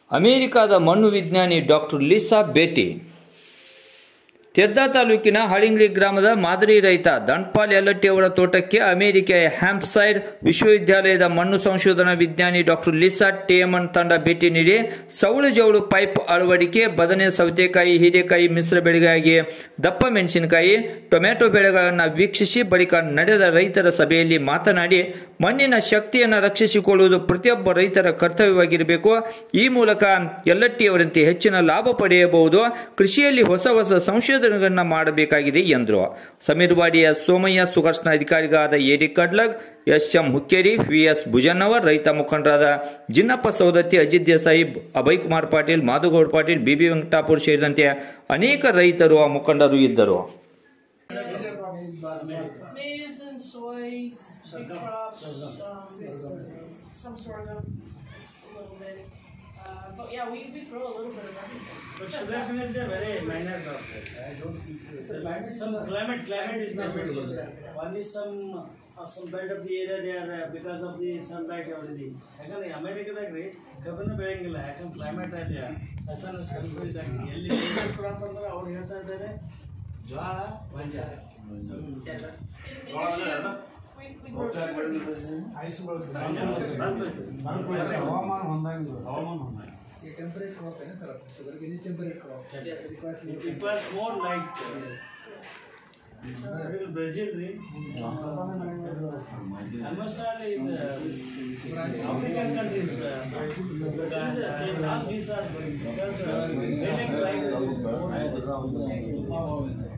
ಅಮೆರಿಕದ ಮಣ್ಣು ವಿಜ್ಞಾನಿ ಡಾಕ್ಟರ್ ಲಿಸಾ ಭೇಟಿ ತೆರ್ದಾ ತಾಲೂಕಿನ ಹಳಿಂಗ್ಲಿ ಗ್ರಾಮದ ಮಾದರಿ ರೈತ ದಂಡ್ಪಾಲ್ ಯಲ್ಲಟ್ಟಿ ಅವರ ತೋಟಕ್ಕೆ ಅಮೆರಿಕೆಯ ಹ್ಯಾಂಪ್ಸೈರ್ ವಿಶ್ವವಿದ್ಯಾಲಯದ ಮಣ್ಣು ಸಂಶೋಧನಾ ವಿಜ್ಞಾನಿ ಡಾಕ್ಟರ್ ಲಿಸಾ ಟೇಮನ್ ತಂಡ ಭೇಟಿ ನೀಡಿ ಸೌಳು ಜೌಳು ಪೈಪ್ ಅಳವಡಿಕೆ ಬದನೆ ಸೌತೆಕಾಯಿ ಹೀರೆಕಾಯಿ ಮಿಶ್ರ ಬೆಳೆಗಾಗಿ ದಪ್ಪ ಮೆಣಸಿನಕಾಯಿ ಟೊಮೆಟೊ ಬೆಳೆಗಳನ್ನು ವೀಕ್ಷಿಸಿ ಬಳಿಕ ನಡೆದ ರೈತರ ಸಭೆಯಲ್ಲಿ ಮಾತನಾಡಿ ಮಣ್ಣಿನ ಶಕ್ತಿಯನ್ನು ರಕ್ಷಿಸಿಕೊಳ್ಳುವುದು ಪ್ರತಿಯೊಬ್ಬ ರೈತರ ಕರ್ತವ್ಯವಾಗಿರಬೇಕು ಈ ಮೂಲಕ ಯಲ್ಲಟ್ಟಿಯವರಂತೆ ಹೆಚ್ಚಿನ ಲಾಭ ಪಡೆಯಬಹುದು ಕೃಷಿಯಲ್ಲಿ ಹೊಸ ಹೊಸ ಸಂಶೋಧನೆಗಳನ್ನು ಮಾಡಬೇಕಾಗಿದೆ ಎಂದರು ಸಮೀರ್ವಾಡಿಯ ಸೋಮಯ್ಯ ಸುಗರ್ಷ್ಣ ಅಧಿಕಾರಿಗಳಾದ AD Kadlag S M Hukkeri V S Bhujannavar ರೈತ ಮುಖಂಡರಾದ ಜಿನ್ನಪ್ಪ ಸೌದತ್ತಿ ಅಜಿತ್ ದೇಸಾಯಿ ಅಭಯ್ ಕುಮಾರ್ ಪಾಟೀಲ್ ಮಾಧುಗೌಡ್ ಪಾಟೀಲ್ ಬಿಬಿ ವೆಂಕಟಾಪುರ್ ಸೇರಿದಂತೆ ಅನೇಕ ರೈತರು ಮುಖಂಡರು ಇದ್ದರು Maize and soy, big crops, um, some sorghum, it's a little bit. Uh, but yeah, we, we grow a little bit of everything. But sugarcane is a very minor crop. I don't think so. Some climate, climate is not suitable. One is some, uh, some belt of the area they are uh, because of the sunlight everything. ಯಾಕಂದ್ರೆ ಅಮೆರಿಕದಾಗ್ರಿ ಕಬ್ಬನ್ನು ಬೆಳೆಯಂಗಿಲ್ಲ ಯಾಕಂದ್ರೆ climate ಅಲ್ಲಿ ಹಸನ ಸರಿಸಿದಾಗ ಎಲ್ಲಿ favorite crop ಅಂದ್ರೆ ಅವ್ರು ಹೇಳ್ತಾ ಇದ್ದಾರೆ ಜ್ವಾಳ ಗೊಂಜಾಳ In, in addition, we, we grow sugar beets. ಹವಾಮಾನ ಹೊಂದಂಗಿಲ್ಲ ಹವಾಮಾನ ಹೊಂದಂಗಿಲ್ಲ ये टेम्परेट क्रॉप है ना सर शुगर के लिए temperate crop yes. requires It requires more light. Brazil, Brazil, ರೀ. Almost all in the African countries, uh, but uh, not these are because uh, they like light.